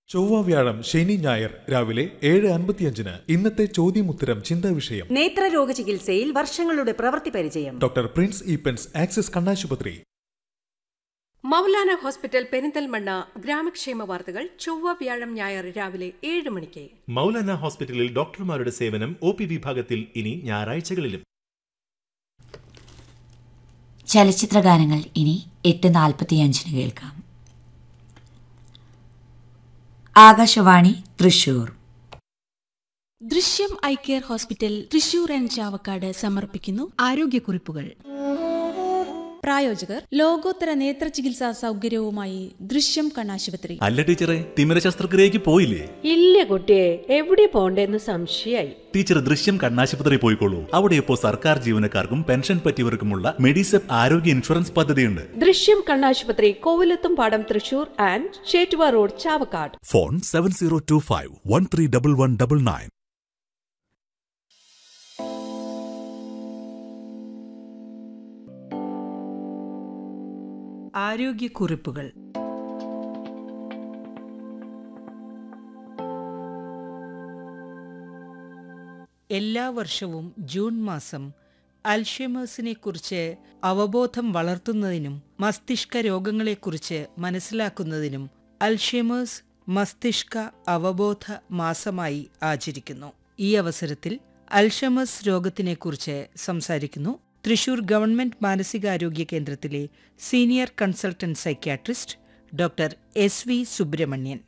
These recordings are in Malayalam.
ചൊവ്വ വ്യാഴം ശനി ഞായർ രാവിലെ ഏഴ് അൻപത്തിയഞ്ചിന് ഇന്നത്തെ ചോദ്യമുത്തരം ചിന്താ വിഷയം നേത്രരോഗ ചികിത്സയിൽ വർഷങ്ങളുടെ പ്രവൃത്തി പരിചയം ഡോക്ടർ പ്രിൻസ് ഈപ്പൻസ് ആക്സിസ് കണ്ണാശുപത്രി മൗലാന ഹോസ്പിറ്റൽ പെരിന്തൽമണ്ണ ഗ്രാമക്ഷേമ വാർത്തകൾ ചൊവ്വ വ്യാഴം ഞായർ രാവിലെ ഏഴ് മണിക്ക് മൗലാന ഹോസ്പിറ്റലിൽ ഡോക്ടർമാരുടെ സേവനം ഒ പി വിഭാഗത്തിൽ ഇനി ഞായറാഴ്ചകളിലും ചലച്ചിത്ര ഗാനങ്ങൾ ഇനി എട്ട് നാൽപ്പത്തിയഞ്ചിന് കേൾക്കാം Akashvani Thrissur Drishyam eye care hospital Thrissur and Chavakkad സമർപ്പിക്കുന്നു ആരോഗ്യക്കുറിപ്പുകൾ പ്രായോജകർ ലോകോത്തര നേത്ര ചികിത്സാ സൗകര്യവുമായി ദൃശ്യം കണ്ണാശുപത്രി അല്ല ടീച്ചറെ തിമിര ശസ്ത്രക്രിയക്ക് പോയില്ലേ ഇല്ല കുട്ടിയെ എവിടെ പോണ്ടേന്ന് സംശയായി ടീച്ചർ ദൃശ്യം കണ്ണാശുപത്രി പോയിക്കോളൂ അവിടെ ഇപ്പോൾ സർക്കാർ ജീവനക്കാർക്കും പെൻഷൻ പറ്റിയവർക്കുമുള്ള മെഡിസെപ്പ് ആരോഗ്യ ഇൻഷുറൻസ് പദ്ധതിയുണ്ട് ദൃശ്യം കണ്ണാശുപത്രി കോവിലത്തും പാടം Thrissur and Chettuva road Chavakkad phone seven zero two five one three double one double nine ആരോഗ്യക്കുറിപ്പുകൾ എല്ലാ വർഷവും ജൂൺ മാസം അൽഷെമേഴ്സിനെ കുറിച്ച് അവബോധം വളർത്തുന്നതിനും മസ്തിഷ്ക രോഗങ്ങളെക്കുറിച്ച് മനസ്സിലാക്കുന്നതിനും അൽഷെമേഴ്സ് മസ്തിഷ്ക അവബോധ മാസമായി ആചരിക്കുന്നു ഈ അവസരത്തിൽ അൽഷമസ് രോഗത്തിനെക്കുറിച്ച് സംസാരിക്കുന്നു തൃശൂർ ഗവൺമെന്റ് മാനസികാരോഗ്യ കേന്ദ്രത്തിലെ senior consultant psychiatrist doctor S V Subramanian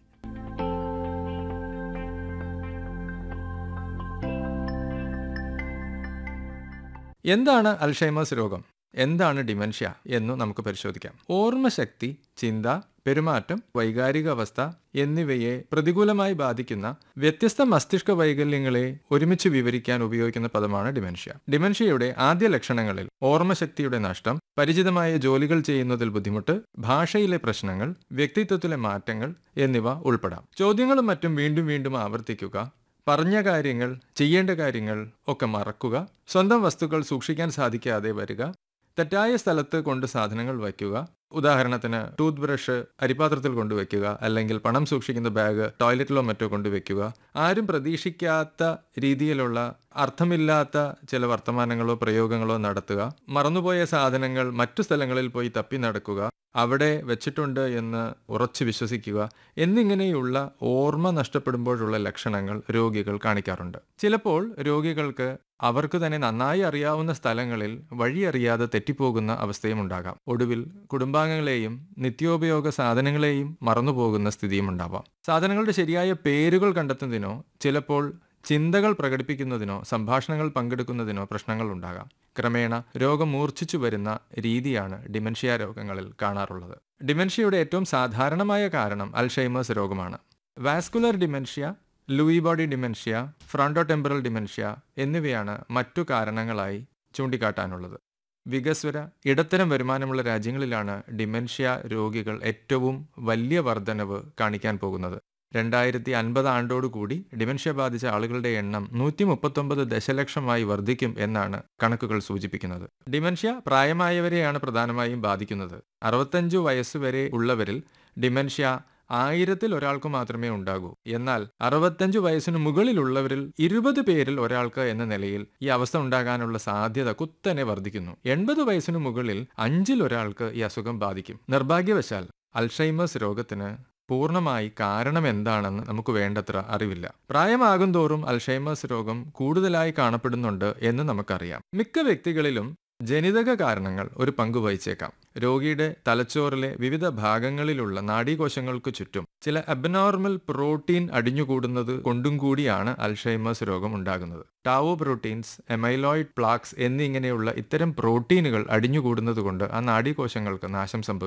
എന്താണ് അൽഷൈമേഴ്സ് രോഗം എന്താണ് ഡിമെൻഷ്യ എന്നു നമുക്ക് പരിശോധിക്കാം ഓർമ്മശക്തി ചിന്ത പെരുമാറ്റം വൈകാരിക അവസ്ഥ എന്നിവയെ പ്രതികൂലമായി ബാധിക്കുന്ന വ്യത്യസ്ത മസ്തിഷ്ക വൈകല്യങ്ങളെ ഒരുമിച്ച് വിവരിക്കാൻ ഉപയോഗിക്കുന്ന പദമാണ് ഡിമെൻഷ്യ ഡിമെൻഷ്യയുടെ ആദ്യ ലക്ഷണങ്ങളിൽ ഓർമ്മശക്തിയുടെ നഷ്ടം പരിചിതമായ ജോലികൾ ചെയ്യുന്നതിൽ ബുദ്ധിമുട്ട് ഭാഷയിലെ പ്രശ്നങ്ങൾ വ്യക്തിത്വത്തിലെ മാറ്റങ്ങൾ എന്നിവ ഉൾപ്പെടാം ചോദ്യങ്ങളും മറ്റും വീണ്ടും വീണ്ടും ആവർത്തിക്കുക പറഞ്ഞ കാര്യങ്ങൾ ചെയ്യേണ്ട കാര്യങ്ങൾ ഒക്കെ മറക്കുക സ്വന്തം വസ്തുക്കൾ സൂക്ഷിക്കാൻ സാധിക്കാതെ വരിക തെറ്റായ സ്ഥലത്ത് കൊണ്ട് സാധനങ്ങൾ വയ്ക്കുക ഉദാഹരണത്തിന് ടൂത്ത് ബ്രഷ് അരിപാത്രത്തിൽ കൊണ്ടുവയ്ക്കുക അല്ലെങ്കിൽ പണം സൂക്ഷിക്കുന്ന ബാഗ് ടോയ്ലറ്റിലോ മറ്റോ കൊണ്ടുവയ്ക്കുക ആരും പ്രതീക്ഷിക്കാത്ത രീതിയിലുള്ള അർത്ഥമില്ലാത്ത ചില വർത്തമാനങ്ങളോ പ്രയോഗങ്ങളോ നടത്തുക മറന്നുപോയ സാധനങ്ങൾ മറ്റു സ്ഥലങ്ങളിൽ പോയി തപ്പി നടക്കുക അവിടെ വെച്ചിട്ടുണ്ട് എന്ന് ഉറച്ചു വിശ്വസിക്കുക എന്നിങ്ങനെയുള്ള ഓർമ്മ നഷ്ടപ്പെടുമ്പോഴുള്ള ലക്ഷണങ്ങൾ രോഗികൾ കാണിക്കാറുണ്ട് ചിലപ്പോൾ രോഗികൾക്ക് അവർക്ക് തന്നെ നന്നായി അറിയാവുന്ന സ്ഥലങ്ങളിൽ വഴിയറിയാതെ തെറ്റിപ്പോകുന്ന അവസ്ഥയും ഉണ്ടാകാം ഒടുവിൽ കുടുംബാംഗങ്ങളെയും നിത്യോപയോഗ സാധനങ്ങളെയും മറന്നുപോകുന്ന സ്ഥിതിയും ഉണ്ടാവാം സാധനങ്ങളുടെ ശരിയായ പേരുകൾ കണ്ടെത്തുന്നതിനോ ചിലപ്പോൾ ചിന്തകൾ പ്രകടിപ്പിക്കുന്നതിനോ സംഭാഷണങ്ങൾ പങ്കെടുക്കുന്നതിനോ പ്രശ്നങ്ങൾ ഉണ്ടാകാം ക്രമേണ രോഗം മൂർച്ഛിച്ചു വരുന്ന രീതിയാണ് ഡിമെൻഷ്യ രോഗങ്ങളിൽ കാണാറുള്ളത് ഡിമെൻഷ്യയുടെ ഏറ്റവും സാധാരണമായ കാരണം അൽഷൈമേഴ്സ് രോഗമാണ് vascular dementia Lewy body dementia fronto temporal dementia എന്നിവയാണ് മറ്റു കാരണങ്ങളായി ചൂണ്ടിക്കാട്ടാനുള്ളത് വികസ്വര ഇടത്തരം വരുമാനമുള്ള രാജ്യങ്ങളിലാണ് ഡിമെൻഷ്യ രോഗികൾ ഏറ്റവും വലിയ വർധനവ് കാണിക്കാൻ പോകുന്നത് രണ്ടായിരത്തി അൻപത് ആണ്ടോടുകൂടി ഡിമെൻഷ്യ ബാധിച്ച ആളുകളുടെ എണ്ണം നൂറ്റി മുപ്പത്തൊമ്പത് ദശലക്ഷമായി വർദ്ധിക്കും എന്നാണ് കണക്കുകൾ സൂചിപ്പിക്കുന്നത് ഡിമെൻഷ്യ പ്രായമായവരെയാണ് പ്രധാനമായും ബാധിക്കുന്നത് അറുപത്തഞ്ചു വയസ്സ് വരെ ഉള്ളവരിൽ ഡിമെൻഷ്യ ആയിരത്തിൽ ഒരാൾക്ക് മാത്രമേ ഉണ്ടാകൂ എന്നാൽ അറുപത്തഞ്ചു വയസ്സിന് മുകളിലുള്ളവരിൽ ഇരുപത് പേരിൽ ഒരാൾക്ക് എന്ന നിലയിൽ ഈ അവസ്ഥ ഉണ്ടാകാനുള്ള സാധ്യത കുത്തനെ വർദ്ധിക്കുന്നു എൺപത് വയസ്സിന് മുകളിൽ അഞ്ചിൽ ഒരാൾക്ക് ഈ അസുഖം ബാധിക്കും നിർഭാഗ്യവശാൽ അൽഷൈമേഴ്സ് രോഗത്തിന് പൂർണ്ണമായി കാരണം എന്താണെന്ന് നമുക്ക് വേണ്ടത്ര അറിവില്ല പ്രായമാകും തോറും അൽഷൈമേഴ്സ് രോഗം കൂടുതലായി കാണപ്പെടുന്നുണ്ട് എന്ന് നമുക്കറിയാം മിക്ക വ്യക്തികളിലും ജനിതക കാരണങ്ങൾ ഒരു പങ്ക് വഹിച്ചേക്കാം രോഗിയുടെ തലച്ചോറിലെ വിവിധ ഭാഗങ്ങളിലുള്ള നാഡീകോശങ്ങൾക്ക് ചുറ്റും ചില അബ്നോർമൽ പ്രോട്ടീൻ അടിഞ്ഞുകൂടുന്നത് കൊണ്ടും കൂടിയാണ് അൽഷൈമേഴ്സ് രോഗം ഉണ്ടാകുന്നത് ടാവോ പ്രോട്ടീൻസ് എമൈലോയിഡ് പ്ലാക്സ് എന്നിങ്ങനെയുള്ള ഇത്തരം പ്രോട്ടീനുകൾ അടിഞ്ഞുകൂടുന്നത് കൊണ്ട് ആ നാഡീകോശങ്ങൾക്ക് നാശം സംഭവിക്കും